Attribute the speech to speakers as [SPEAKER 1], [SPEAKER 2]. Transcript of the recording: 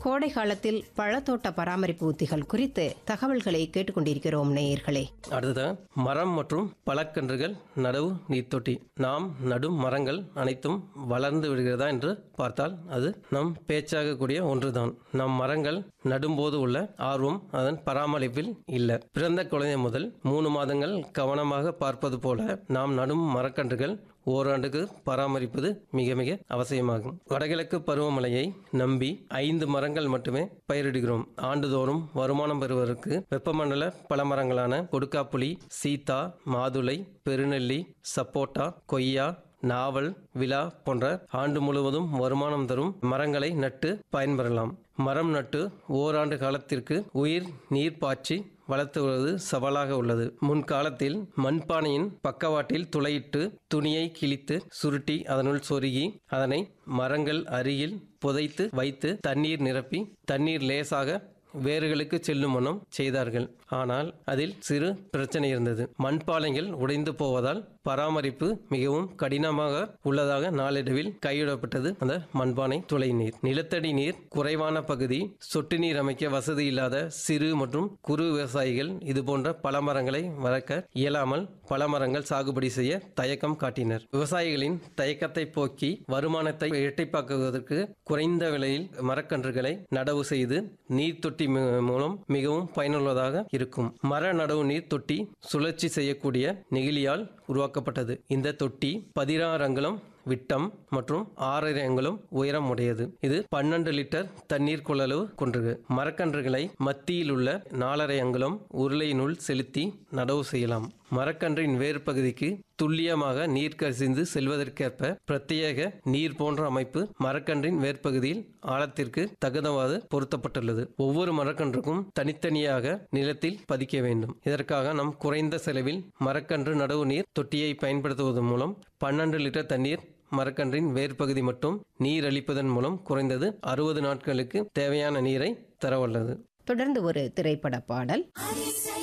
[SPEAKER 1] கோடை காலத்தில் பழத்தோட்ட பராமரிப்பு உத்திகள் குறித்து தகவல்களை கேட்டுக்கொண்டிருக்கிறோம் நேயர்களே
[SPEAKER 2] அடுத்தது மரம் மற்றும் பழக்கன்றுகள் நடவு நீர்த்தொட்டி நாம் நடும் மரங்கள் அனைத்தும் வளர்ந்து விடுகிறதா என்று பார்த்தால் அது நம் பேச்சாக கூடிய ஒன்றுதான் நம் மரங்கள் நடும்போது உள்ள ஆர்வம் அதன் பராமரிப்பில் இல்லை பிறந்த குழந்தை முதல் மூணு மாதங்கள் கவனமாக பார்ப்பது போல நாம் நடும் மரக்கன்றுகள் ஓராண்டுக்கு பராமரிப்பது மிக மிக அவசியமாகும் வடகிழக்கு பருவமழையை நம்பி ஐந்து மரங்கள் மட்டுமே பயிரிடுகிறோம் ஆண்டுதோறும் வருமானம் பெறுவதற்கு வெப்பமண்டல பல மரங்களான கொடுக்காப்புளி சீதா மாதுளை பெருநெல்லி சப்போட்டா கொய்யா நாவல் விழா போன்ற ஆண்டு முழுவதும் வருமானம் தரும் மரங்களை நட்டு பயன்பெறலாம் மரம் நட்டு ஓராண்டு காலத்திற்கு உயிர் நீர் பாய்ச்சி வளர்த்துவது சவாலாக உள்ளது முன்காலத்தில் மண்பானையின் பக்கவாட்டில் துளையிட்டு துணியை கிழித்து சுருட்டி அதனுள் சொருகி அதனை மரங்கள் அருகில் புதைத்து வைத்து தண்ணீர் நிரப்பி தண்ணீர் லேசாக வேர்களுக்கு செல்லும் வண்ணம் செய்தார்கள் ஆனால் அதில் சிறு பிரச்சனை இருந்தது மண்பாலைகள் உடைந்து போவதால் பராமரிப்பு மிகவும் கடினமாக உள்ளதாக நாளடைவில் கைவிடப்பட்டது அந்த மண்பானை துளை நீர் நிலத்தடி நீர் குறைவான பகுதி சொட்டு நீர் அமைக்க வசதி இல்லாத சிறு மற்றும் குறு விவசாயிகள் இதுபோன்ற பல மரங்களை வளர்க்க இயலாமல் பல மரங்கள் சாகுபடி செய்ய தயக்கம் காட்டினர் விவசாயிகளின் தயக்கத்தை போக்கி வருமானத்தை இரட்டிப்பாக்குவதற்கு குறைந்த விலையில் மரக்கன்றுகளை நடவு செய்து நீர் தொட்டி மூ- மூலம் மிகவும் பயனுள்ளதாக இருக்கும் மர நடவு நீர் தொட்டி சுழற்சி செய்யக்கூடிய நெகிழியால் உருவாக்கப்பட்டது இந்த தொட்டி பதினாறு அங்குலம் விட்டம் மற்றும் ஆறரை அங்குலம் உயரம் உடையது இது பன்னெண்டு லிட்டர் தண்ணீர் கொள்ளளவு கொண்டது மரக்கன்றுகளை மத்தியில் உள்ள நாலரை அங்குலம் உருளையினுள் செலுத்தி நடவு செய்யலாம் மரக்கன்றின் வேர் பகுதிக்கு துல்லியமாக நீர் கசிந்து செல்வதற்கேற்ப பிரத்யேக நீர் போன்ற அமைப்பு மரக்கன்றின் வேர்ப்பகுதியில் ஆழத்திற்கு தகுந்தவாறு பொருத்தப்பட்டுள்ளது ஒவ்வொரு மரக்கன்றுக்கும் தனித்தனியாக நிலத்தில் பதிக்க வேண்டும் இதற்காக நாம் குறைந்த செலவில் மரக்கன்று நடவு நீர் தொட்டியை பயன்படுத்துவதன் மூலம் பன்னெண்டு லிட்டர் தண்ணீர் மரக்கன்றின் வேர்ப்பகுதி மட்டும் நீர் அளிப்பதன் மூலம் குறைந்தது அறுபது நாட்களுக்கு தேவையான நீரை தரவல்லது
[SPEAKER 1] தொடர்ந்து ஒரு திரைப்பட பாடல்